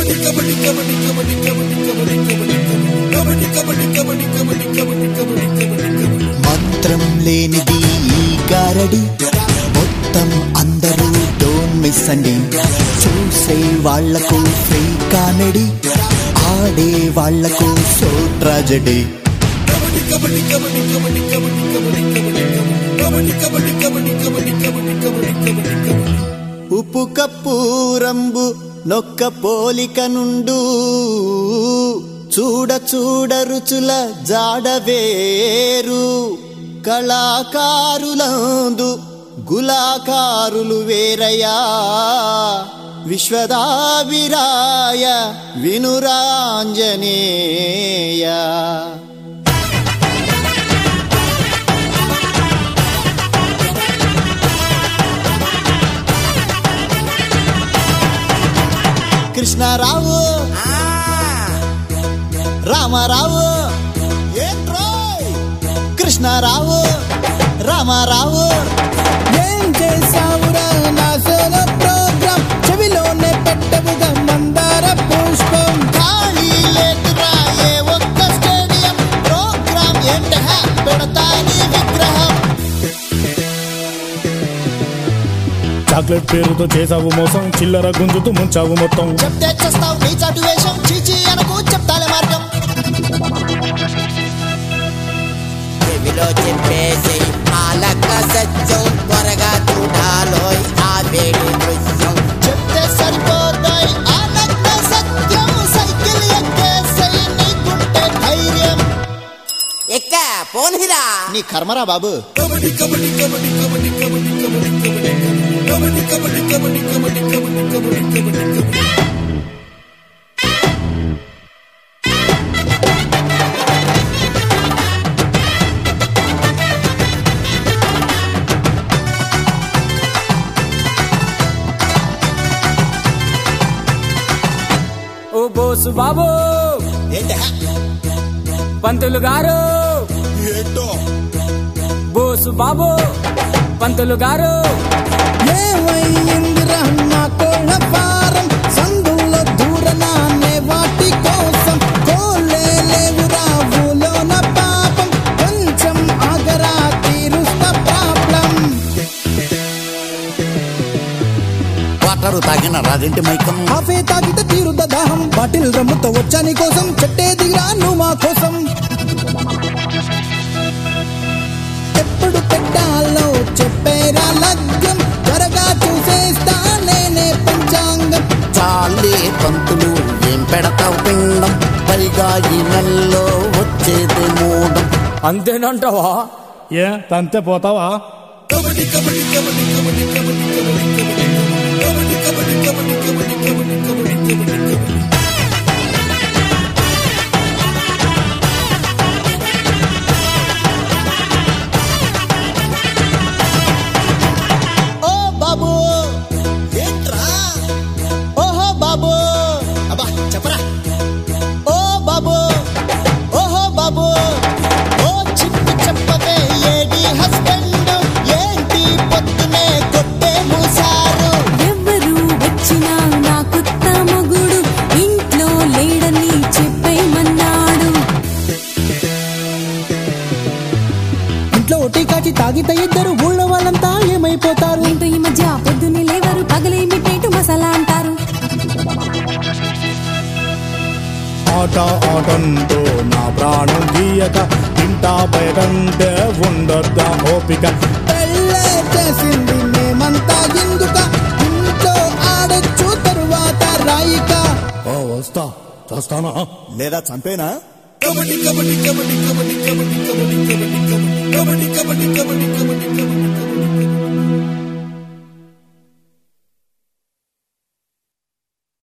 మంత్రం లేనిది ఈ గారడి మొత్తం అందరూ డోన్ మిస్ అండి చూసే వాళ్లకు ఫ్రీ కామెడీ ఆడే వాళ్లకు సో ట్రాజడీ ఉప్పు కప్పు రంబు నొక్క పోలిక నుండు చూడ చూడ రుచుల జాడ వేరు కళాకారులందు గులాకారులు వేరయా విశ్వదావిరాయ వినురాంజనేయ కృష్ణారావు రామారావు ఏంట్రోయ్? కృష్ణారావు రామారావు ఏం చేసావురా నా సోలో ప్రోగ్రామ్ చెవిలోనే పెట్టవుగా మందార పుష్పం ఖాళీ లేదురా ఏ ఒక్క స్టేడియం ప్రోగ్రామ్ ఏంట పెడతాని విగ్రహం చాక్లెట్ పేరుతో చేసావు మోసం చిల్లర గుంజుతూ ముంచావు మొత్తం చెప్తే చేస్తావు నీ చాటు వేషం చీచి అనకు చెప్తాలే మార్గం చెవిలో చెప్పేసి ఆలక సత్యం త్వరగా చూడాలోయ్ ఆ వేడి దృశ్యం చెప్తే సరిపోతాయి ఆనంద సత్యం సైకిల్ ఎక్కేసై నీకుంటే ధైర్యం ఎక్క పోనిరా నీ కర్మరా బాబు ఓ బోసు బాబు పంతులు గారు బోసు బాబు పంతులు గారు ఏమైందిరా నా కోళ్ళ ఫారం సందుల్లో దూరనానే వాటి కోసం కోలే లేవురా ఊలోన పాపం కొంచెం ఆగరా తీరుస్తా ప్రాబ్లం వాటరు తాగిన రాదింటి మైకం కాఫే తాగితే తీరుద్ద దాహం బాటిల్ రమ్ముతో వచ్చా నీ కోసం చెట్టే దిగిరా నువ్వు మా కోసం ఎప్పుడు పెట్టాలో చెప్పేరా లగ్గం త్వరగా చూసేస్తా నేనే పంచాంగం చాలే పంతులు ఏం పెడతావు పిండం పైగా ఈ నెలలో వచ్చేది మూడం అంతేనంటావా ఏ తంతే పోతావా ఓ బాబు ఏంట్రా ఓహో బాబు అబ్బా చెప్పరా ఓ బాబు ఓహో బాబు ఓ చిక్కు చెప్పవే ఏడి హస్బెండ్ ఏంటి పొద్దునే కొట్టే మూసారు ఎవ్వరు వచ్చినా నా కొత్త మగుడు ఇంట్లో లేడని చెప్పేమన్నాడు ఇంట్లో ఒట్టి కాచి తాగితే ఇద్దరు ఊళ్ళో వాళ్ళంతా ఏమైపోతారు ఏంటో ఈ మధ్య పొద్దున్నే లేవరు పగలే మిట్టేటు మసాలా అంటారు ఆట ఆటంతో నా ప్రాణం గీయక ఇంటా బయటంటే ఉండొద్దా ఓపిక పెళ్ళే చేసింది మేమంతా ఎందుక ఇంట్లో ఆడొచ్చు తరువాత రాయిక ఓ వస్తా చేస్తానా లేదా చంపేనా కబడ్డీ కబడ్డీ కబడ్డీ కబడ్డీ కబడ్డీ కబడ్డీ కబడ్డీ కబడ్డీ కబడ్డీ కబడ్డీ కబడ్డీ కబడ్డీ